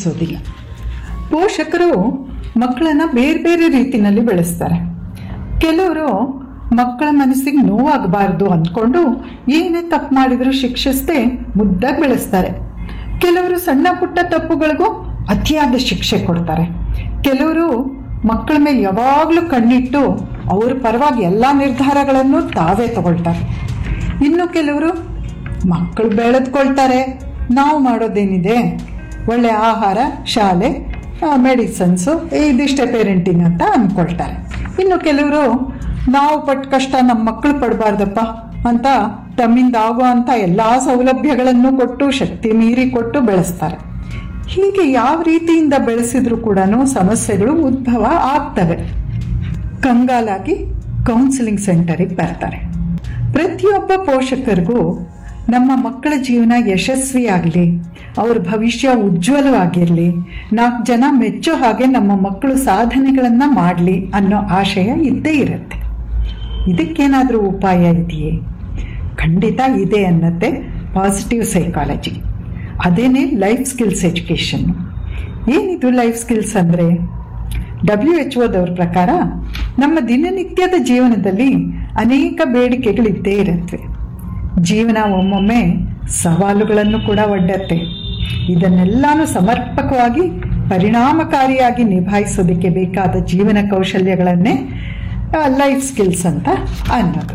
ಅನಿಸೋದಿಲ್ಲ ಪೋಷಕರು ಮಕ್ಕಳನ್ನ ಬೇರೆ ಬೇರೆ ರೀತಿನಲ್ಲಿ ಬೆಳೆಸ್ತಾರೆ ಕೆಲವರು ಮಕ್ಕಳ ಮನಸ್ಸಿಗೆ ನೋವಾಗಬಾರ್ದು ಅಂದ್ಕೊಂಡು ಏನೇ ತಪ್ಪು ಮಾಡಿದ್ರು ಶಿಕ್ಷಿಸದೆ ಮುದ್ದಾಗಿ ಬೆಳೆಸ್ತಾರೆ ಕೆಲವರು ಸಣ್ಣ ಪುಟ್ಟ ತಪ್ಪುಗಳಿಗೂ ಅತಿಯಾದ ಶಿಕ್ಷೆ ಕೊಡ್ತಾರೆ ಕೆಲವರು ಮಕ್ಕಳ ಮೇಲೆ ಯಾವಾಗಲೂ ಕಣ್ಣಿಟ್ಟು ಅವ್ರ ಪರವಾಗಿ ಎಲ್ಲ ನಿರ್ಧಾರಗಳನ್ನು ತಾವೇ ತಗೊಳ್ತಾರೆ ಇನ್ನು ಕೆಲವರು ಮಕ್ಕಳು ಬೆಳೆದ್ಕೊಳ್ತಾರೆ ನಾವು ಮಾಡೋದೇನಿದೆ ಒಳ್ಳೆ ಆಹಾರ ಶಾಲೆ ಮೆಡಿಸನ್ಸು ಇದಿಷ್ಟೇ ಪೇರೆಂಟಿಂಗ್ ಅಂತ ಅಂದ್ಕೊಳ್ತಾರೆ ಇನ್ನು ಕೆಲವರು ನಾವು ಪಟ್ಟ ಕಷ್ಟ ನಮ್ಮ ಮಕ್ಕಳು ಪಡಬಾರ್ದಪ್ಪ ಅಂತ ತಮ್ಮಿಂದ ಆಗೋ ಅಂತ ಎಲ್ಲ ಸೌಲಭ್ಯಗಳನ್ನು ಕೊಟ್ಟು ಶಕ್ತಿ ಮೀರಿ ಕೊಟ್ಟು ಬೆಳೆಸ್ತಾರೆ ಹೀಗೆ ಯಾವ ರೀತಿಯಿಂದ ಬೆಳೆಸಿದ್ರು ಕೂಡ ಸಮಸ್ಯೆಗಳು ಉದ್ಭವ ಆಗ್ತವೆ ಕಂಗಾಲಾಗಿ ಕೌನ್ಸಿಲಿಂಗ್ ಸೆಂಟರಿಗೆ ಬರ್ತಾರೆ ಪ್ರತಿಯೊಬ್ಬ ಪೋಷಕರಿಗೂ ನಮ್ಮ ಮಕ್ಕಳ ಜೀವನ ಯಶಸ್ವಿಯಾಗಲಿ ಅವ್ರ ಭವಿಷ್ಯ ಉಜ್ವಲವಾಗಿರಲಿ ನಾಲ್ಕು ಜನ ಮೆಚ್ಚೋ ಹಾಗೆ ನಮ್ಮ ಮಕ್ಕಳು ಸಾಧನೆಗಳನ್ನು ಮಾಡಲಿ ಅನ್ನೋ ಆಶಯ ಇದ್ದೇ ಇರುತ್ತೆ ಇದಕ್ಕೇನಾದರೂ ಉಪಾಯ ಇದೆಯೇ ಖಂಡಿತ ಇದೆ ಅನ್ನತ್ತೆ ಪಾಸಿಟಿವ್ ಸೈಕಾಲಜಿ ಅದೇನೇ ಲೈಫ್ ಸ್ಕಿಲ್ಸ್ ಎಜುಕೇಷನ್ ಏನಿದು ಲೈಫ್ ಸ್ಕಿಲ್ಸ್ ಅಂದರೆ ಡಬ್ಲ್ಯೂ ಎಚ್ ಓದವ್ರ ಪ್ರಕಾರ ನಮ್ಮ ದಿನನಿತ್ಯದ ಜೀವನದಲ್ಲಿ ಅನೇಕ ಬೇಡಿಕೆಗಳಿದ್ದೇ ಇರುತ್ತವೆ ಜೀವನ ಒಮ್ಮೊಮ್ಮೆ ಸವಾಲುಗಳನ್ನು ಕೂಡ ಒಡ್ಡತ್ತೆ ಇದನ್ನೆಲ್ಲಾನು ಸಮರ್ಪಕವಾಗಿ ಪರಿಣಾಮಕಾರಿಯಾಗಿ ನಿಭಾಯಿಸೋದಕ್ಕೆ ಬೇಕಾದ ಜೀವನ ಕೌಶಲ್ಯಗಳನ್ನೇ ಲೈಫ್ ಸ್ಕಿಲ್ಸ್ ಅಂತ ಅನ್ನೋದು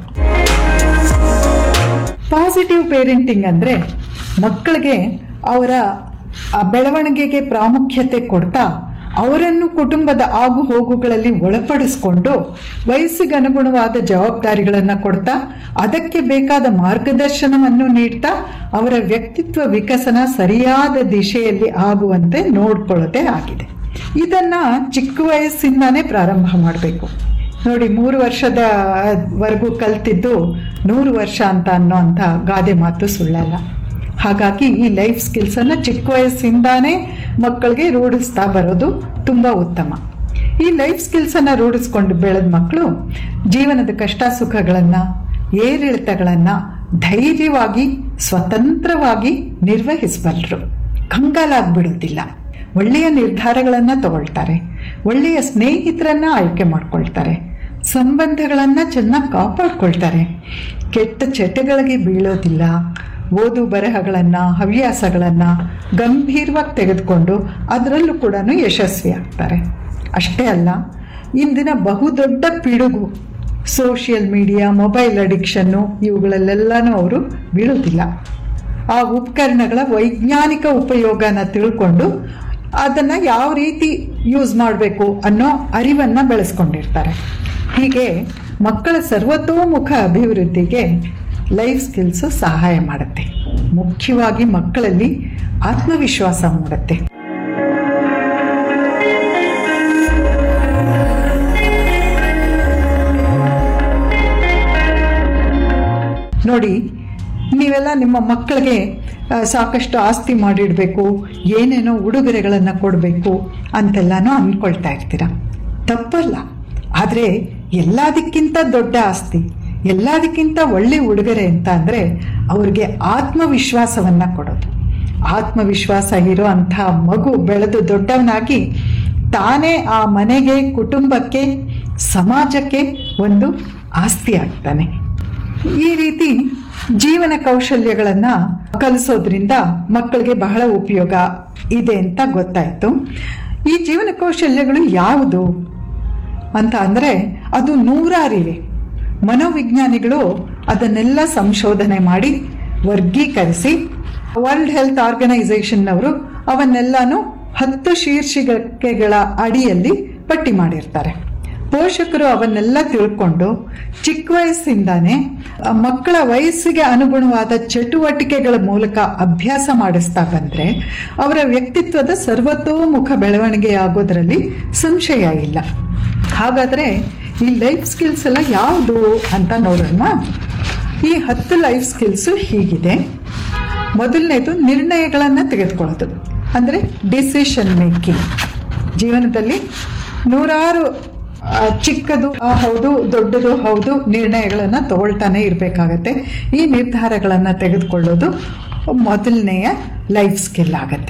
ಪಾಸಿಟಿವ್ ಪೇರೆಂಟಿಂಗ್ ಅಂದರೆ ಮಕ್ಕಳಿಗೆ ಅವರ ಬೆಳವಣಿಗೆಗೆ ಪ್ರಾಮುಖ್ಯತೆ ಕೊಡ್ತಾ ಅವರನ್ನು ಕುಟುಂಬದ ಆಗು ಹೋಗುಗಳಲ್ಲಿ ಒಳಪಡಿಸ್ಕೊಂಡು ವಯಸ್ಸಿಗೆ ಅನುಗುಣವಾದ ಜವಾಬ್ದಾರಿಗಳನ್ನು ಕೊಡ್ತಾ ಅದಕ್ಕೆ ಬೇಕಾದ ಮಾರ್ಗದರ್ಶನವನ್ನು ನೀಡ್ತಾ ಅವರ ವ್ಯಕ್ತಿತ್ವ ವಿಕಸನ ಸರಿಯಾದ ದಿಶೆಯಲ್ಲಿ ಆಗುವಂತೆ ನೋಡ್ಕೊಳ್ಳೋದೇ ಆಗಿದೆ ಇದನ್ನ ಚಿಕ್ಕ ವಯಸ್ಸಿಂದಾನೇ ಪ್ರಾರಂಭ ಮಾಡಬೇಕು ನೋಡಿ ಮೂರು ವರ್ಷದವರೆಗೂ ಕಲ್ತಿದ್ದು ನೂರು ವರ್ಷ ಅಂತ ಅನ್ನೋ ಅಂತ ಗಾದೆ ಮಾತು ಸುಳ್ಳಲ್ಲ ಹಾಗಾಗಿ ಈ ಲೈಫ್ ಸ್ಕಿಲ್ಸನ್ನು ಚಿಕ್ಕ ವಯಸ್ಸಿಂದಾನೇ ಮಕ್ಕಳಿಗೆ ರೂಢಿಸ್ತಾ ಬರೋದು ತುಂಬ ಉತ್ತಮ ಈ ಲೈಫ್ ಸ್ಕಿಲ್ಸನ್ನು ರೂಢಿಸ್ಕೊಂಡು ಬೆಳೆದ ಮಕ್ಕಳು ಜೀವನದ ಕಷ್ಟ ಸುಖಗಳನ್ನು ಏರಿಳಿತಗಳನ್ನು ಧೈರ್ಯವಾಗಿ ಸ್ವತಂತ್ರವಾಗಿ ನಿರ್ವಹಿಸಬಲ್ಲರು ಕಂಗಾಲಾಗ್ಬಿಡೋದಿಲ್ಲ ಒಳ್ಳೆಯ ನಿರ್ಧಾರಗಳನ್ನು ತಗೊಳ್ತಾರೆ ಒಳ್ಳೆಯ ಸ್ನೇಹಿತರನ್ನ ಆಯ್ಕೆ ಮಾಡ್ಕೊಳ್ತಾರೆ ಸಂಬಂಧಗಳನ್ನು ಚೆನ್ನಾಗಿ ಕಾಪಾಡ್ಕೊಳ್ತಾರೆ ಕೆಟ್ಟ ಚಟಗಳಿಗೆ ಬೀಳೋದಿಲ್ಲ ಓದು ಬರಹಗಳನ್ನು ಹವ್ಯಾಸಗಳನ್ನು ಗಂಭೀರವಾಗಿ ತೆಗೆದುಕೊಂಡು ಅದರಲ್ಲೂ ಕೂಡ ಯಶಸ್ವಿ ಆಗ್ತಾರೆ ಅಷ್ಟೇ ಅಲ್ಲ ಇಂದಿನ ಬಹುದೊಡ್ಡ ಪಿಡುಗು ಸೋಷಿಯಲ್ ಮೀಡಿಯಾ ಮೊಬೈಲ್ ಅಡಿಕ್ಷನ್ನು ಇವುಗಳಲ್ಲೆಲ್ಲನೂ ಅವರು ಬೀಳೋದಿಲ್ಲ ಆ ಉಪಕರಣಗಳ ವೈಜ್ಞಾನಿಕ ಉಪಯೋಗನ ತಿಳ್ಕೊಂಡು ಅದನ್ನು ಯಾವ ರೀತಿ ಯೂಸ್ ಮಾಡಬೇಕು ಅನ್ನೋ ಅರಿವನ್ನು ಬೆಳೆಸ್ಕೊಂಡಿರ್ತಾರೆ ಹೀಗೆ ಮಕ್ಕಳ ಸರ್ವತೋಮುಖ ಅಭಿವೃದ್ಧಿಗೆ ಲೈಫ್ ಸ್ಕಿಲ್ಸ್ ಸಹಾಯ ಮಾಡುತ್ತೆ ಮುಖ್ಯವಾಗಿ ಮಕ್ಕಳಲ್ಲಿ ಆತ್ಮವಿಶ್ವಾಸ ಮೂಡುತ್ತೆ ನೋಡಿ ನೀವೆಲ್ಲ ನಿಮ್ಮ ಮಕ್ಕಳಿಗೆ ಸಾಕಷ್ಟು ಆಸ್ತಿ ಮಾಡಿಡಬೇಕು ಏನೇನೋ ಉಡುಗೊರೆಗಳನ್ನು ಕೊಡಬೇಕು ಅಂತೆಲ್ಲನೂ ಅಂದ್ಕೊಳ್ತಾ ಇರ್ತೀರ ತಪ್ಪಲ್ಲ ಆದರೆ ಎಲ್ಲದಕ್ಕಿಂತ ದೊಡ್ಡ ಆಸ್ತಿ ಎಲ್ಲದಕ್ಕಿಂತ ಒಳ್ಳೆ ಉಡುಗೊರೆ ಅಂತ ಅಂದರೆ ಅವ್ರಿಗೆ ಆತ್ಮವಿಶ್ವಾಸವನ್ನು ಕೊಡೋದು ಆತ್ಮವಿಶ್ವಾಸ ಇರೋ ಅಂಥ ಮಗು ಬೆಳೆದು ದೊಡ್ಡವನಾಗಿ ತಾನೇ ಆ ಮನೆಗೆ ಕುಟುಂಬಕ್ಕೆ ಸಮಾಜಕ್ಕೆ ಒಂದು ಆಸ್ತಿ ಆಗ್ತಾನೆ ಈ ರೀತಿ ಜೀವನ ಕೌಶಲ್ಯಗಳನ್ನು ಕಲಿಸೋದ್ರಿಂದ ಮಕ್ಕಳಿಗೆ ಬಹಳ ಉಪಯೋಗ ಇದೆ ಅಂತ ಗೊತ್ತಾಯಿತು ಈ ಜೀವನ ಕೌಶಲ್ಯಗಳು ಯಾವುದು ಅಂತ ಅಂದರೆ ಅದು ನೂರಾರಿವೆ ಮನೋವಿಜ್ಞಾನಿಗಳು ಅದನ್ನೆಲ್ಲ ಸಂಶೋಧನೆ ಮಾಡಿ ವರ್ಗೀಕರಿಸಿ ವರ್ಲ್ಡ್ ಹೆಲ್ತ್ ಆರ್ಗನೈಸೇಷನ್ನವರು ಅವನ್ನೆಲ್ಲಾನು ಹತ್ತು ಶೀರ್ಷಿಕೆಗಳ ಅಡಿಯಲ್ಲಿ ಪಟ್ಟಿ ಮಾಡಿರ್ತಾರೆ ಪೋಷಕರು ಅವನ್ನೆಲ್ಲ ತಿಳ್ಕೊಂಡು ಚಿಕ್ಕ ವಯಸ್ಸಿಂದಾನೇ ಮಕ್ಕಳ ವಯಸ್ಸಿಗೆ ಅನುಗುಣವಾದ ಚಟುವಟಿಕೆಗಳ ಮೂಲಕ ಅಭ್ಯಾಸ ಮಾಡಿಸ್ತಾ ಬಂದ್ರೆ ಅವರ ವ್ಯಕ್ತಿತ್ವದ ಸರ್ವತೋಮುಖ ಬೆಳವಣಿಗೆ ಆಗೋದ್ರಲ್ಲಿ ಸಂಶಯ ಇಲ್ಲ ಹಾಗಾದ್ರೆ ಈ ಲೈಫ್ ಸ್ಕಿಲ್ಸ್ ಎಲ್ಲ ಯಾವುದು ಅಂತ ನೋಡೋಣ ಈ ಹತ್ತು ಲೈಫ್ ಸ್ಕಿಲ್ಸು ಹೀಗಿದೆ ಮೊದಲನೇದು ನಿರ್ಣಯಗಳನ್ನು ತೆಗೆದುಕೊಳ್ಳೋದು ಅಂದರೆ ಡಿಸಿಷನ್ ಮೇಕಿಂಗ್ ಜೀವನದಲ್ಲಿ ನೂರಾರು ಚಿಕ್ಕದು ಹೌದು ದೊಡ್ಡದು ಹೌದು ನಿರ್ಣಯಗಳನ್ನು ತಗೊಳ್ತಾನೆ ಇರಬೇಕಾಗತ್ತೆ ಈ ನಿರ್ಧಾರಗಳನ್ನು ತೆಗೆದುಕೊಳ್ಳೋದು ಮೊದಲನೆಯ ಲೈಫ್ ಸ್ಕಿಲ್ ಆಗತ್ತೆ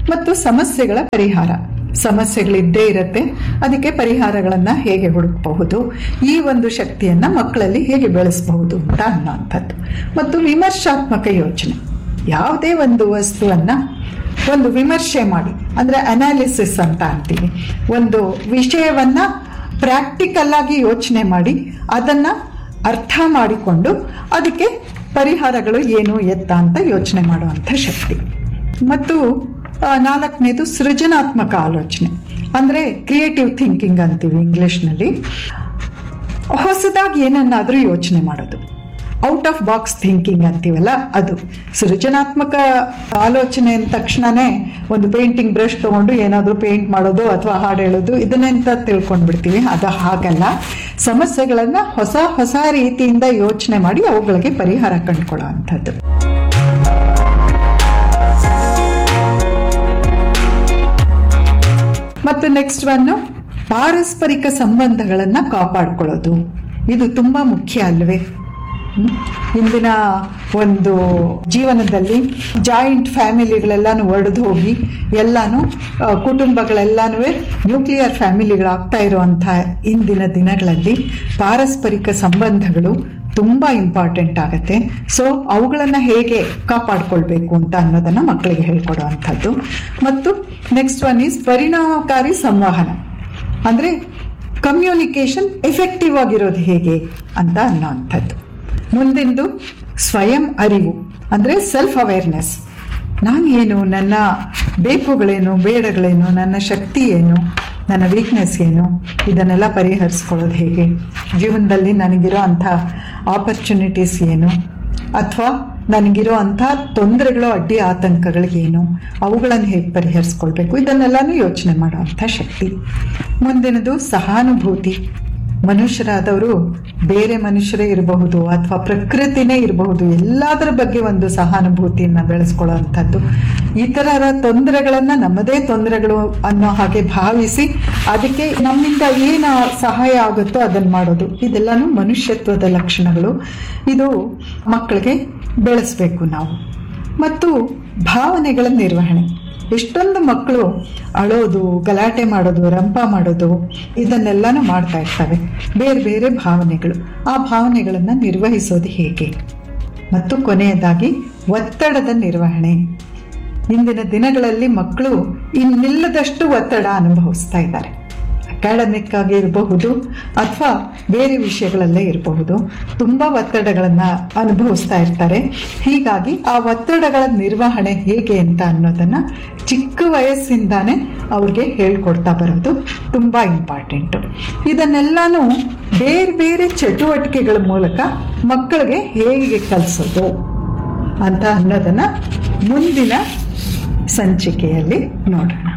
ಮತ್ತು ಸಮಸ್ಯೆಗಳ ಪರಿಹಾರ ಸಮಸ್ಯೆಗಳಿದ್ದೇ ಇರುತ್ತೆ ಅದಕ್ಕೆ ಪರಿಹಾರಗಳನ್ನ ಹೇಗೆ ಹುಡುಕಬಹುದು ಈ ಒಂದು ಶಕ್ತಿಯನ್ನ ಮಕ್ಕಳಲ್ಲಿ ಹೇಗೆ ಬೆಳೆಸಬಹುದು ಅಂತ ಅನ್ನೋಂಥದ್ದು ಮತ್ತು ವಿಮರ್ಶಾತ್ಮಕ ಯೋಚನೆ ಯಾವುದೇ ಒಂದು ವಸ್ತುವನ್ನ ಒಂದು ವಿಮರ್ಶೆ ಮಾಡಿ ಅಂದ್ರೆ ಅನಾಲಿಸಿಸ್ ಅಂತ ಅಂತೀವಿ ಒಂದು ವಿಷಯವನ್ನ ಪ್ರಾಕ್ಟಿಕಲ್ ಆಗಿ ಯೋಚನೆ ಮಾಡಿ ಅದನ್ನ ಅರ್ಥ ಮಾಡಿಕೊಂಡು ಅದಕ್ಕೆ ಪರಿಹಾರಗಳು ಏನು ಎತ್ತ ಅಂತ ಯೋಚನೆ ಮಾಡುವಂಥ ಶಕ್ತಿ ಮತ್ತು ಆ, ನಾಲ್ಕನೇದು ಸೃಜನಾತ್ಮಕ ಆಲೋಚನೆ ಅಂದ್ರೆ ಕ್ರಿಯೇಟಿವ್ ಥಿಂಕಿಂಗ್ ಅಂತೀವಿ ಇಂಗ್ಲಿಷ್ನಲ್ಲಿ ಹೊಸದಾಗಿ ಏನನ್ನಾದರೂ ಯೋಚನೆ ಮಾಡೋದು ಔಟ್ ಆಫ್ ಬಾಕ್ಸ್ ಥಿಂಕಿಂಗ್ ಅಂತೀವಲ್ಲ ಅದು ಸೃಜನಾತ್ಮಕ ಆಲೋಚನೆ ಅಂದ ತಕ್ಷಣನೇ ಒಂದು ಪೇಂಟಿಂಗ್ ಬ್ರಷ್ ತಗೊಂಡು ಏನಾದರೂ ಪೇಂಟ್ ಮಾಡೋದು ಅಥವಾ ಹಾಡು ಹೇಳೋದು ಇದನ್ನೆಂತ ತಿಳ್ಕೊಂಡ್ಬಿಡ್ತೀವಿ ಅದು ಹಾಗಲ್ಲ ಸಮಸ್ಯೆಗಳನ್ನ ಹೊಸ ಹೊಸ ರೀತಿಯಿಂದ ಯೋಚನೆ ಮಾಡಿ ಅವುಗಳಿಗೆ ಪರಿಹಾರ ಕಂಡುಕೊಳ್ಳೋ ಅಂಥದ್ದು ಮತ್ತು ನೆಕ್ಸ್ಟ್ ಒನ್ ಪಾರಸ್ಪರಿಕ ಸಂಬಂಧಗಳನ್ನ ಕಾಪಾಡ್ಕೊಳ್ಳೋದು ಇದು ತುಂಬಾ ಮುಖ್ಯ ಅಲ್ವೇ ಹ್ಮ್? ಇಂದಿನ ಒಂದು ಜೀವನದಲ್ಲಿ ಜಾಯಿಂಟ್ ಫ್ಯಾಮಿಲಿಗಳೆಲ್ಲಾನು ಒಡೆದು ಹೋಗಿ ಎಲ್ಲಾನು ಆ, ಕುಟುಂಬಗಳೆಲ್ಲಾನು ನ್ಯೂಕ್ಲಿಯರ್ ಫ್ಯಾಮಿಲಿಗಳಾಗ್ತಾ ಇರುವಂಥ ಇಂದಿನ ದಿನಗಳಲ್ಲಿ ಪಾರಸ್ಪರಿಕ ಸಂಬಂಧಗಳು ತುಂಬಾ ಇಂಪಾರ್ಟೆಂಟ್ ಆಗುತ್ತೆ ಸೊ ಅವುಗಳನ್ನ ಹೇಗೆ ಕಾಪಾಡ್ಕೊಳ್ಬೇಕು ಅಂತ ಅನ್ನೋದನ್ನ ಮಕ್ಕಳಿಗೆ ಹೇಳ್ಕೊಡುವಂಥದ್ದು ಮತ್ತು ನೆಕ್ಸ್ಟ್ ಒನ್ ಈಸ್ ಪರಿಣಾಮಕಾರಿ ಸಂವಹನ ಅಂದ್ರೆ ಕಮ್ಯುನಿಕೇಶನ್ ಎಫೆಕ್ಟಿವ್ ಆಗಿರೋದು ಹೇಗೆ ಅಂತ ಅನ್ನೋವಂಥದ್ದು ಮುಂದಿಂದು ಸ್ವಯಂ ಅರಿವು ಅಂದ್ರೆ ಸೆಲ್ಫ್ ಅವೇರ್ನೆಸ್ ನಾನು ಏನು ನನ್ನ ಬೇಕುಗಳೇನು ಬೇಡಗಳೇನು ನನ್ನ ಶಕ್ತಿ ಏನು ನನ್ನ ವೀಕ್ನೆಸ್ ಏನು ಇದನ್ನೆಲ್ಲ ಪರಿಹರಿಸ್ಕೊಳ್ಳೋದು ಹೇಗೆ ಜೀವನದಲ್ಲಿ ನನಗಿರೋ ಅಂಥ ಆಪರ್ಚುನಿಟೀಸ್ ಏನು ಅಥವಾ ನನಗಿರೋ ಅಂಥ ತೊಂದರೆಗಳು ಅಡ್ಡಿ ಆತಂಕಗಳಿಗೇನು ಅವುಗಳನ್ನು ಹೇಗೆ ಪರಿಹರಿಸ್ಕೊಳ್ಬೇಕು ಇದನ್ನೆಲ್ಲಾನು ಯೋಚನೆ ಮಾಡುವಂಥ ಶಕ್ತಿ ಮುಂದಿನದು ಸಹಾನುಭೂತಿ ಮನುಷ್ಯರಾದವರು ಬೇರೆ ಮನುಷ್ಯರೇ ಇರಬಹುದು ಅಥವಾ ಪ್ರಕೃತಿನೇ ಇರಬಹುದು ಎಲ್ಲದರ ಬಗ್ಗೆ ಒಂದು ಸಹಾನುಭೂತಿಯನ್ನ ಬೆಳೆಸ್ಕೊಳ್ಳುವಂಥದ್ದು ಇತರರ ತೊಂದರೆಗಳನ್ನ ನಮ್ಮದೇ ತೊಂದರೆಗಳು ಅನ್ನೋ ಹಾಗೆ ಭಾವಿಸಿ ಅದಕ್ಕೆ ನಮ್ಮಿಂದ ಏನು ಸಹಾಯ ಆಗುತ್ತೋ ಅದನ್ನು ಮಾಡೋದು ಇದೆಲ್ಲಾನು ಮನುಷ್ಯತ್ವದ ಲಕ್ಷಣಗಳು ಇದು ಮಕ್ಕಳಿಗೆ ಬೆಳೆಸ್ಬೇಕು ನಾವು ಮತ್ತು ಭಾವನೆಗಳ ನಿರ್ವಹಣೆ ಎಷ್ಟೊಂದು ಮಕ್ಕಳು ಅಳೋದು ಗಲಾಟೆ ಮಾಡೋದು ರಂಪ ಮಾಡೋದು ಇದನ್ನೆಲ್ಲಾನು ಮಾಡ್ತಾ ಇರ್ತವೆ ಬೇರೆ ಬೇರೆ ಭಾವನೆಗಳು ಆ ಭಾವನೆಗಳನ್ನು ನಿರ್ವಹಿಸೋದು ಹೇಗೆ ಮತ್ತು ಕೊನೆಯದಾಗಿ ಒತ್ತಡದ ನಿರ್ವಹಣೆ ಇಂದಿನ ದಿನಗಳಲ್ಲಿ ಮಕ್ಕಳು ಇನ್ನಿಲ್ಲದಷ್ಟು ಒತ್ತಡ ಅನುಭವಿಸ್ತಾ ಇದ್ದಾರೆ ಅಕಾಡೆಮಿಕ್ ಆಗಿ ಇರಬಹುದು ಅಥವಾ ಬೇರೆ ವಿಷಯಗಳಲ್ಲೇ ಇರಬಹುದು ತುಂಬಾ ಒತ್ತಡಗಳನ್ನ ಅನುಭವಿಸ್ತಾ ಇರ್ತಾರೆ ಹೀಗಾಗಿ ಆ ಒತ್ತಡಗಳ ನಿರ್ವಹಣೆ ಹೇಗೆ ಅಂತ ಅನ್ನೋದನ್ನ ಚಿಕ್ಕ ವಯಸ್ಸಿಂದಾನೇ ಅವ್ರಿಗೆ ಹೇಳ್ಕೊಡ್ತಾ ಬರೋದು ತುಂಬಾ ಇಂಪಾರ್ಟೆಂಟ್ ಇದನ್ನೆಲ್ಲಾನು ಬೇರೆ ಬೇರೆ ಚಟುವಟಿಕೆಗಳ ಮೂಲಕ ಮಕ್ಕಳಿಗೆ ಹೇಗೆ ಕಲಿಸೋದು ಅಂತ ಅನ್ನೋದನ್ನ ಮುಂದಿನ ಸಂಚಿಕೆಯಲ್ಲಿ ನೋಡೋಣ